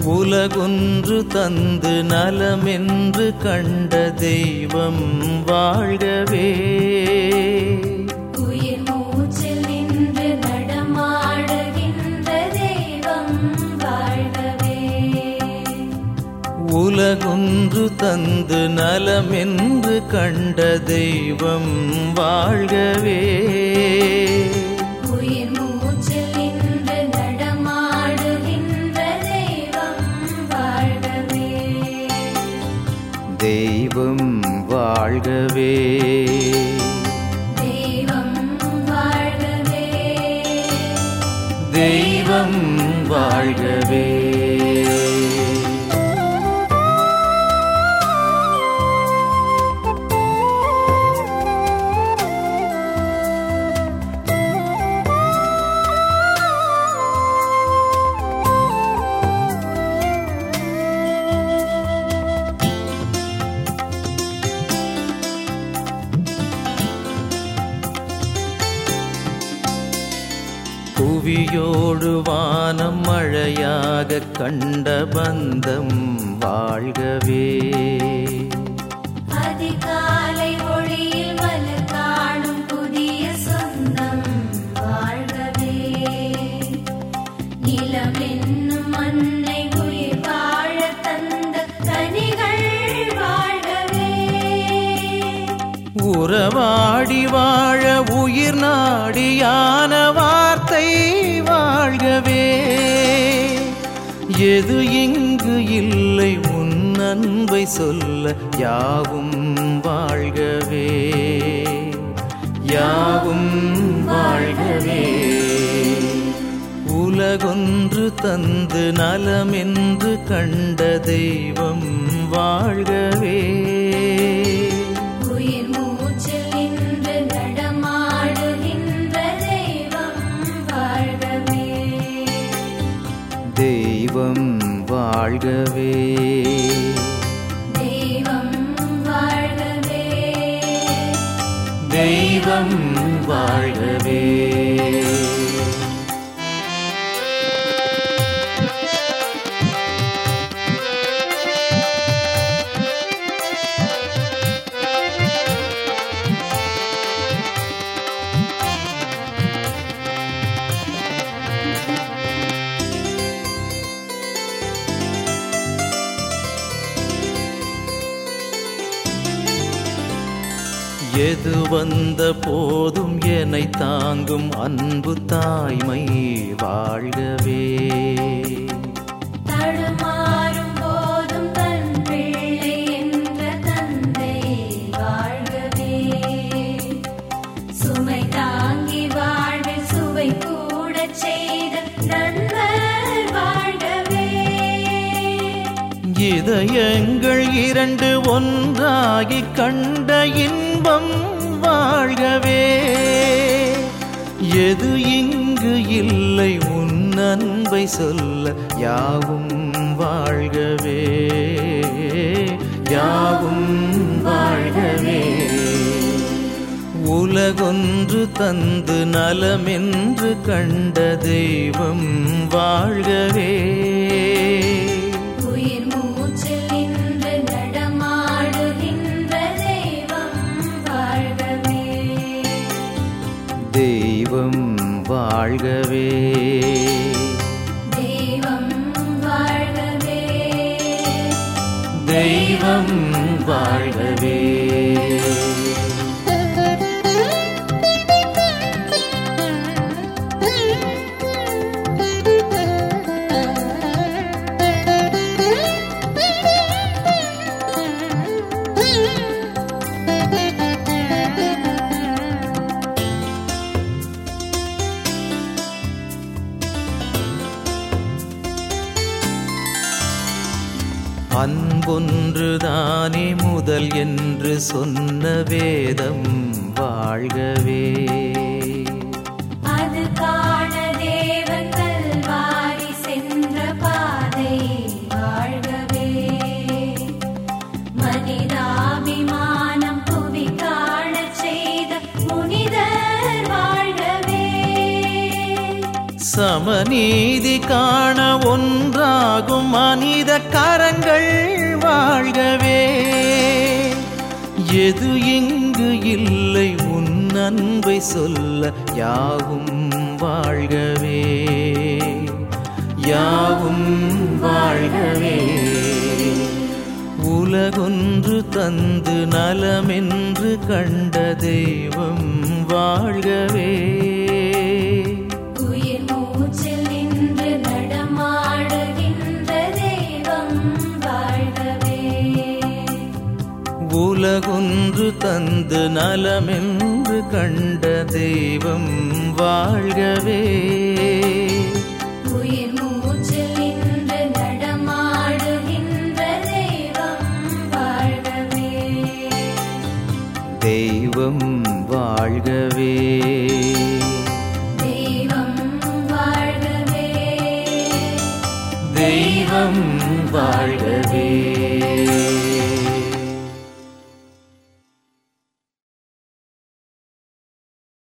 உலகொன்று தந்து நலமென்று கண்ட தெய்வம் வாழ்கவே உயிர் மூச்சில் நின்று நடமாடுகின்ற தெய்வம் வாழ்கவே உலகொன்று தந்து நலமென்று கண்ட தெய்வம் வாழ்கவே உயிர் மூச்சில் நின்று நடமாடுகின்ற தெய்வம் வாழ்கவே தெய்வம் வாழ்கவே தெய்வம் வாழ்கவே தெய்வம் வாழ்கவே புவியோடு வானம் மழையாக கண்ட பந்தம் வாழ்கவே அதிகாலை ஒளியில் மலர் காணும் புதிய சொந்தம் வாழ்கவே நிலம் என்னும் மண்ணை உயிர் வாழ தந்த கனிகள் வாழ்கவே உறவாடி வாழ உயிர் நாடியான வார்த்தை வாழ்கவே எது இங்கு இல்லை உன் அன்பை சொல்ல யாவும் வாழ்கவே யாவும் வாழ்கவே உலகொன்று தந்து நலமென்று கண்ட தெய்வம் வாழ்கவே உயிர் மூச்சில் நின்று நடமாடுகின்ற தெய்வம் வாழ்கவே தெய்வம் வாழ்கவே தெய்வம் வாழ்கவே தெய்வம் வாழ்கவே எது வந்த போதும் என்னை தாங்கும் அன்பு தாய்மை வாழ்கவே தடுமாறும் போதும் தன் பிள்ளை என்ற தந்தை வாழ்கவே சுமை தாங்கி வாழ்வில் சுவை கூடச் செய்த நண்பர் வாழ்கவே இதயங்கள் இரண்டு ஒன்றாகி கண்ட இன்பம் வாழ்கவே எது இங்கு இல்லை உன் அன்பை சொல்ல யாவும் வாழ்கவே யாவும் வாழ்கவே உலகொன்று தந்து நலமென்று கண்ட தெய்வம் வாழ்கவே உயிர் மூச்சில் நின்று நடமாடுகின்ற தெய்வம் வாழ்கவே தெய்வம் வாழ்கவே தெய்வம் வாழ்கவே தெய்வம் வாழ்கவே அன்பொன்றுதானே முதல் என்று சொன்ன வேதம் வாழ்கவே அது காண தேவன் கல்வாரி சென்ற பாதை வாழ்கவே மனிதாபிமானம் புவி காணச் செய்த முனிதர் வாழ்கவே சமநீதி காண ஒன்றாகும் மனித கரங்கள் வாழ்கவே எது இங்கு இல்லை உன் அன்பை சொல்ல யாவும் வாழ்கவே யாவும் வாழ்கவே உலகொன்று தந்து நலமென்று கண்ட தெய்வம் வாழ்கவே உயிர் மூச்சில் நின்று நடமாடுகின்ற தெய்வம் வாழ்கவே உலகொன்று தந்து நலமென்று கண்ட தெய்வம் வாழ்கவே உயிர் மூச்சில் நின்று நடமாடுகின்ற தெய்வம் வாழ்கவே தெய்வம் வாழ்கவே தெய்வம் வாழ்கவே தெய்வம் வாழ்கவே